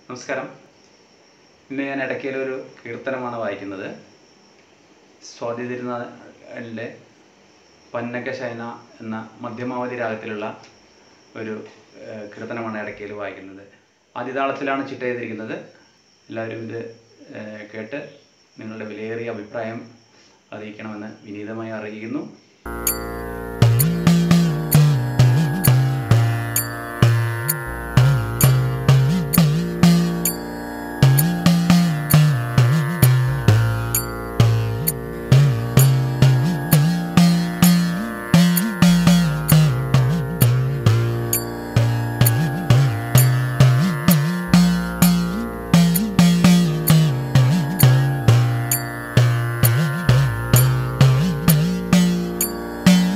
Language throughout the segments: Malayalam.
നമസ്കാരം ഇന്ന് ഞാൻ ഇടയ്ക്കലൊരു കീർത്തനമാണ് വായിക്കുന്നത് സ്വാതി തിരുനാളിലെ പന്നക ശയന എന്ന മധ്യമാവധി രാഗത്തിലുള്ള ഒരു ഏഹ്, കീർത്തനമാണ് ഇടയ്ക്കൽ വായിക്കുന്നത് ആദ്യതാളത്തിലാണ് ചിട്ട ചെയ്തിരിക്കുന്നത് എല്ലാവരും ഇത് ഏഹ്, കേട്ട് നിങ്ങളുടെ വിലയേറിയ അഭിപ്രായം അറിയിക്കണമെന്ന് വിനീതമായി അറിയിക്കുന്നു ും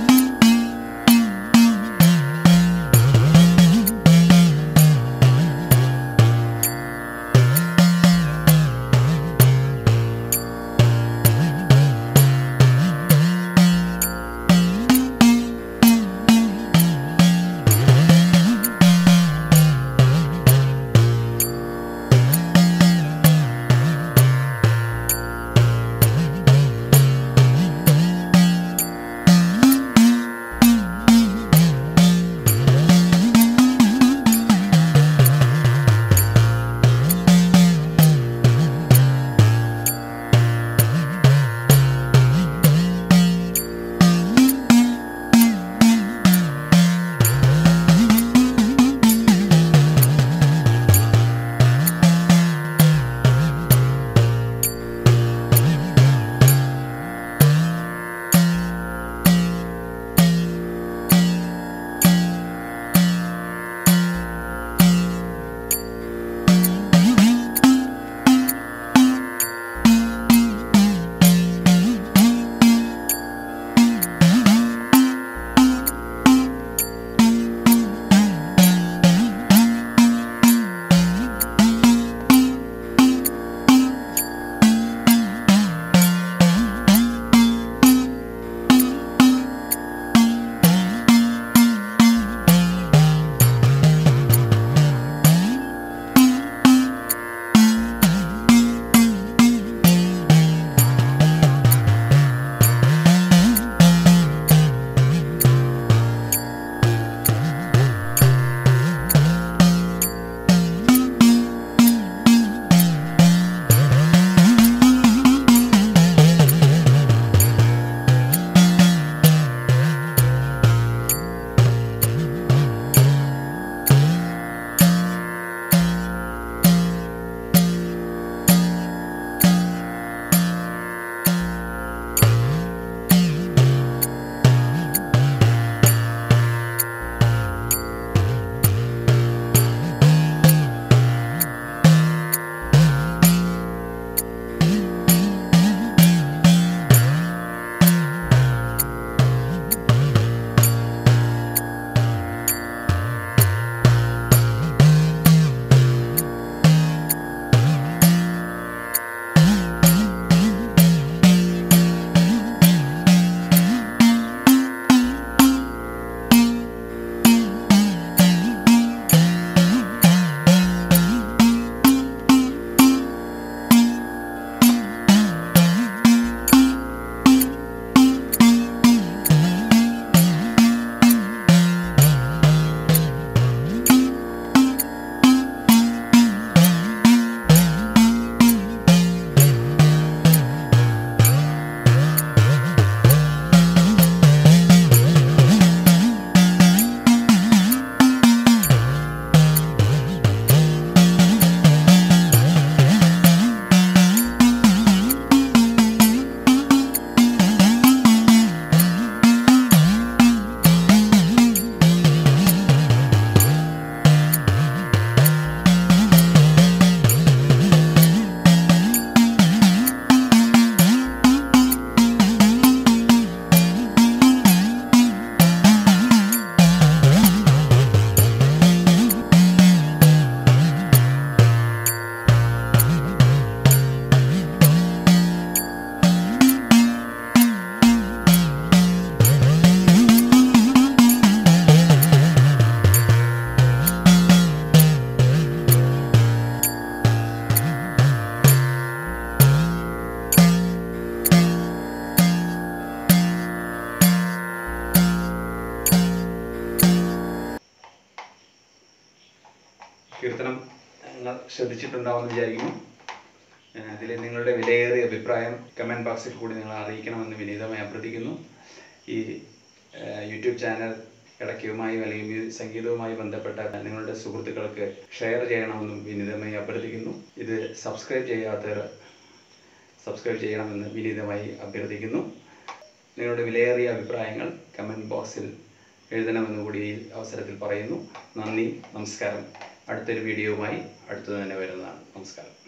കീർത്തനം നിങ്ങൾ ശ്രദ്ധിച്ചിട്ടുണ്ടാവുമെന്ന് വിചാരിക്കുന്നു ഇതിൽ നിങ്ങളുടെ വിലയേറിയ അഭിപ്രായം കമൻറ്റ് ബോക്സിൽ കൂടി നിങ്ങൾ അറിയിക്കണമെന്ന് വിനീതമായി അഭ്യർത്ഥിക്കുന്നു ഈ ഏഹ്, യൂട്യൂബ് ചാനൽ ഇടയ്ക്കുമായി അല്ലെങ്കിൽ മ്യൂ- സംഗീതവുമായി ബന്ധപ്പെട്ട നിങ്ങളുടെ സുഹൃത്തുക്കൾക്ക് ഷെയർ ചെയ്യണമെന്നും വിനീതമായി അഭ്യർത്ഥിക്കുന്നു ഇത് സബ്സ്ക്രൈബ് ചെയ്യാത്തവർ സബ്സ്ക്രൈബ് ചെയ്യണമെന്ന് വിനീതമായി അഭ്യർത്ഥിക്കുന്നു നിങ്ങളുടെ വിലയേറിയ അഭിപ്രായങ്ങൾ കമൻറ്റ് ബോക്സിൽ എഴുതണമെന്ന് കൂടി ഈ അവസരത്തിൽ പറയുന്നു നന്ദി നമസ്കാരം അടുത്തൊരു വീഡിയോയുമായി അടുത്തു തന്നെ വരുന്നതാണ് നമസ്കാരം